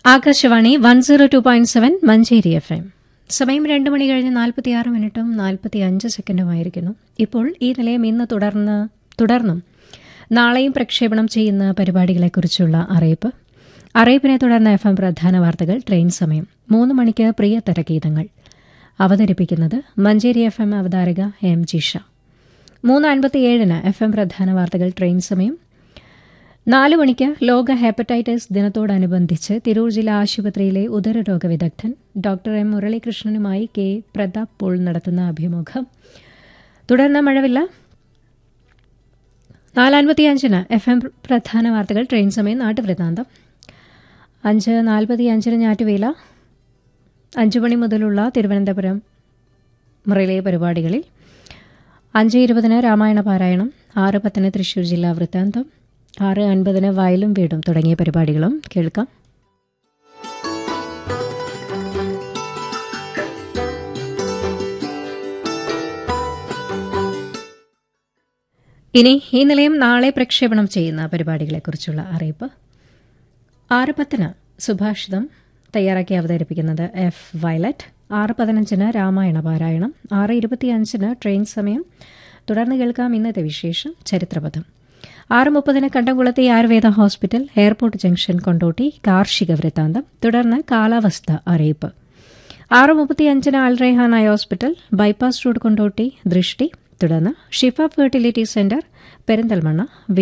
Akashvani one zero two point seven Manjeri F M സമയം രണ്ട് മണി കഴിഞ്ഞ് നാൽപ്പത്തിയാറ് മിനിറ്റും നാൽപ്പത്തി അഞ്ച് സെക്കൻഡുമായിരിക്കുന്നു ഇപ്പോൾ ഈ നിലയം ഇന്ന് തുടർന്ന് തുടർന്നും നാളെയും പ്രക്ഷേപണം ചെയ്യുന്ന പരിപാടികളെക്കുറിച്ചുള്ള അറിയിപ്പ് അറിയിപ്പിനെ തുടർന്ന് എഫ് എം പ്രധാന വാർത്തകൾ ട്രെയിൻ സമയം മൂന്ന് മണിക്ക് പ്രിയ തരഗീതങ്ങൾ അവതരിപ്പിക്കുന്നത് മഞ്ചേരി എഫ് എം അവതാരക എം ജിഷ മൂന്ന് അൻപത്തിയേഴിന് എഫ് എം പ്രധാന വാർത്തകൾ ട്രെയിൻ സമയം നാല് മണിക്ക് ലോക ഹെപ്പറ്റൈറ്റിസ് ദിനത്തോടനുബന്ധിച്ച് തിരൂർ ജില്ലാ ആശുപത്രിയിലെ ഉദരരോഗ വിദഗ്ധൻ ഡോക്ടർ എം മുരളീകൃഷ്ണനുമായി കെ പ്രതാപ് പോൾ നടത്തുന്ന അഭിമുഖം തുടർന്ന് മഴവില്ല നാലാൻപത്തിയഞ്ചിന് എഫ് എം പ്രധാന വാർത്തകൾ ട്രെയിൻ സമയം നാട്ടുവൃത്താന്തം അഞ്ച് നാൽപ്പത്തിയഞ്ചിന് ഞാറ്റുവേല അഞ്ചു മണി മുതലുള്ള തിരുവനന്തപുരം മുറയിലെ പരിപാടികളിൽ അഞ്ച് ഇരുപതിന് രാമായണ പാരായണം ആറ് പത്തിന് തൃശൂർ ജില്ലാ വൃത്താന്തം ആറ് അൻപതിന് വയലും വീടും തുടങ്ങിയ പരിപാടികളും കേൾക്കാം ഇനി ഈ നിലയം നാളെ പ്രക്ഷേപണം ചെയ്യുന്ന പരിപാടികളെക്കുറിച്ചുള്ള അറിയിപ്പ് ആറ് പത്തിന് സുഭാഷിതം തയ്യാറാക്കി അവതരിപ്പിക്കുന്നത് എഫ് വയലറ്റ് ആറ് പതിനഞ്ചിന് രാമായണ പാരായണം ആറ് ഇരുപത്തിയഞ്ചിന് ട്രെയിൻ സമയം തുടർന്ന് കേൾക്കാം ഇന്നത്തെ വിശേഷം ചരിത്രപഥം ആറ് മുപ്പതിന് കണ്ടംകുളത്തെ Ayurveda hospital airport junction Kondotty കാർഷിക വൃത്താന്തം തുടർന്ന് കാലാവസ്ഥ അറിയിപ്പ് ആറ് മുപ്പത്തിയഞ്ചിന് അൽറേഹാനായ ഹോസ്പിറ്റൽ ബൈപ്പാസ് റോഡ് കൊണ്ടോട്ടി ദൃഷ്ടി തുടർന്ന് ഷിഫ ഫെർട്ടിലിറ്റി സെന്റർ പെരിന്തൽമണ്ണ